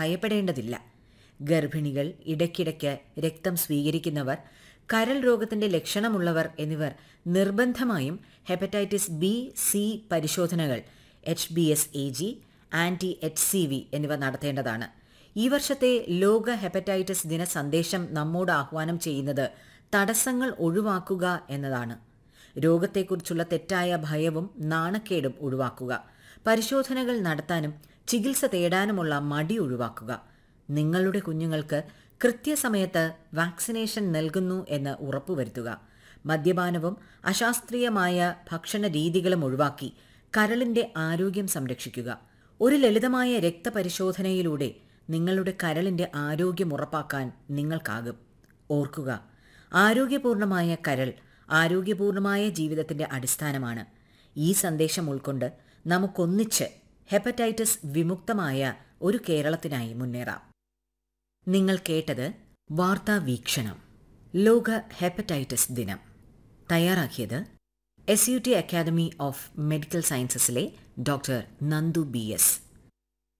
ഭയപ്പെടേണ്ടതില്ല ഗർഭിണികൾ ഇടയ്ക്കിടയ്ക്ക് രക്തം സ്വീകരിക്കുന്നവർ കരൾ രോഗത്തിന്റെ ലക്ഷണമുള്ളവർ എന്നിവർ നിർബന്ധമായും ഹെപ്പറ്റൈറ്റിസ് ബി സി പരിശോധനകൾ H B S A G anti H C V എന്നിവ നടത്തേണ്ടതാണ് ഈ വർഷത്തെ ലോക ഹെപ്പറ്റൈറ്റിസ് ദിന സന്ദേശം നമ്മോട് ആഹ്വാനം ചെയ്യുന്നത് തടസ്സങ്ങൾ ഒഴിവാക്കുക എന്നതാണ് രോഗത്തെക്കുറിച്ചുള്ള തെറ്റായ ഭയവും നാണക്കേടും ഒഴിവാക്കുക പരിശോധനകൾ നടത്താനും ചികിത്സ തേടാനുമുള്ള മടി ഒഴിവാക്കുക നിങ്ങളുടെ കുഞ്ഞുങ്ങൾക്ക് കൃത്യസമയത്ത് വാക്സിനേഷൻ നൽകുന്നു എന്ന് ഉറപ്പുവരുത്തുക മദ്യപാനവും അശാസ്ത്രീയമായ ഭക്ഷണ രീതികളും ഒഴിവാക്കി കരളിന്റെ ആരോഗ്യം സംരക്ഷിക്കുക ഒരു ലളിതമായ രക്തപരിശോധനയിലൂടെ നിങ്ങളുടെ കരളിന്റെ ആരോഗ്യം ഉറപ്പാക്കാൻ നിങ്ങൾക്കാകും ഓർക്കുക ആരോഗ്യപൂർണമായ കരൾ ആരോഗ്യപൂർണമായ ജീവിതത്തിന്റെ അടിസ്ഥാനമാണ് ഈ സന്ദേശം ഉൾക്കൊണ്ട് നമുക്കൊന്നിച്ച് ഹെപ്പറ്റൈറ്റിസ് വിമുക്തമായ ഒരു കേരളത്തിനായി മുന്നേറാം നിങ്ങൾ കേട്ടത് വാർത്താ വീക്ഷണം ലോക ഹെപ്പറ്റൈറ്റിസ് ദിനം തയ്യാറാക്കിയത് S U T academy of medical സയൻസസിലെ ഡോക്ടർ നന്ദു ബി എസ്